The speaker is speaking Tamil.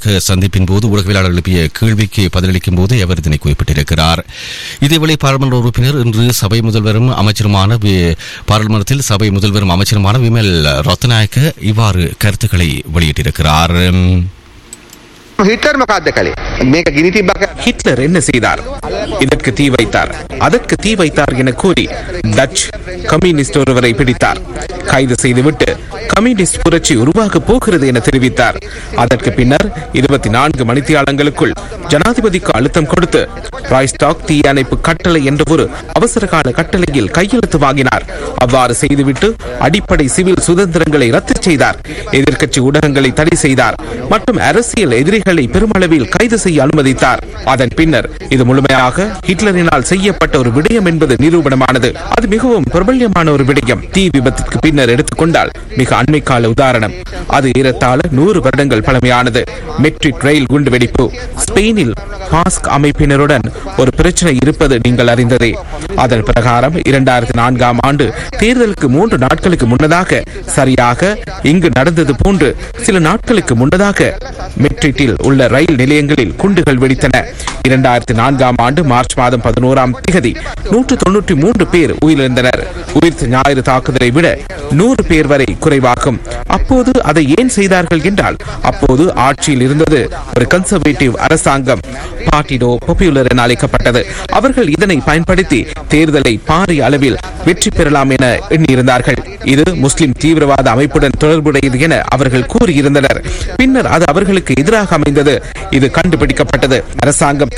ஊடக சந்திப்பின் போது ஊடகவியலாளர் எழுப்பிய கேள்விக்கு பதிலளிக்கும் போது அவர் இதனை குறிப்பிட்டிருக்கிறார் இதேவேளை பாராளுமன்ற உறுப்பினர் இன்று சபை முதல்வரும் அமைச்சருமான வி- பாராளுமன்றத்தில் சபை முதல்வரும் அமைச்சருமான விமல் ரத்நாயக்க இவ்வாறு கருத்துக்களை வெளியிட்டிருக்கிறார் හිටර් මොකක්ද කළේ මේක ගිනි තිබ්බක ஹிட்லர் என்ன செய்தார் இதற்கு தீ வைத்தார் அதற்கு தீ வைத்தார் என கூறி டச் கம்யூனிஸ்ட் ஒருவரை பிடித்தார் கைது செய்துவிட்டு கம்யூனிஸ்ட் புரட்சி உருவாக போகிறது என தெரிவித்தார் அதற்கு பின்னர் இருபத்தி நான்கு மணித்தியாலங்களுக்குள் ஜனாதிபதிக்கு அழுத்தம் கொடுத்து ராய்ஸ்டாக் தீ அணைப்பு கட்டளை என்ற ஒரு அவசரகால கட்டளையில் கையெழுத்து வாங்கினார் அவ்வாறு செய்துவிட்டு அடிப்படை சிவில் சுதந்திரங்களை ரத்து செய்தார் எதிர்க்கட்சி ஊடகங்களை தடை செய்தார் மற்றும் அரசியல் எதிரிகளை பெருமளவில் கைது செய்ய அனுமதித்தார் அதன் பின்னர் இது முழுமையாக ஹிட்லரினால் செய்யப்பட்ட ஒரு விடயம் என்பது நிரூபணமானது அது மிகவும் பிரபல்யமான ஒரு விடயம் தீ விபத்திற்கு பின்னர் எடுத்துக்கொண்டால் மிக அண்மை கால உதாரணம் அது ஏறத்தாழ நூறு வருடங்கள் பழமையானது மெட்ரிக் ரயில் குண்டு வெடிப்பு ஸ்பெயினில் பாஸ்க் அமைப்பினருடன் ஒரு பிரச்சனை இருப்பது நீங்கள் அறிந்ததே அதன் பிரகாரம் இரண்டாயிரத்தி நான்காம் ஆண்டு தேர்தலுக்கு மூன்று நாட்களுக்கு முன்னதாக சரியாக இங்கு நடந்தது போன்று சில நாட்களுக்கு முன்னதாக மெட்ரிட்டில் உள்ள ரயில் நிலையங்களில் குண்டுகள் வெடித்தன இரண்டாயிரத்தி நான்காம் ஆண்டு மார்ச் மாதம் பதினோராம் திகதி நூற்று தொன்னூற்றி மூன்று பேர் உயிரிழந்தனர் உயிர் ஞாயிறு தாக்குதலை விட நூறு பேர் வரை குறைவாகும் அப்போது அதை ஏன் செய்தார்கள் என்றால் அப்போது ஆட்சியில் இருந்தது ஒரு கன்சர்வேட்டிவ் அரசாங்கம் பார்ட்டிடோ பாப்புலர் என அழைக்கப்பட்டது அவர்கள் இதனை பயன்படுத்தி தேர்தலை பாரிய அளவில் வெற்றி பெறலாம் என எண்ணியிருந்தார்கள் இது முஸ்லிம் தீவிரவாத அமைப்புடன் தொடர்புடையது என அவர்கள் கூறியிருந்தனர் பின்னர் அது அவர்களுக்கு எதிராக அமைந்தது இது கண்டுபிடிக்கப்பட்டது அரசாங்கம்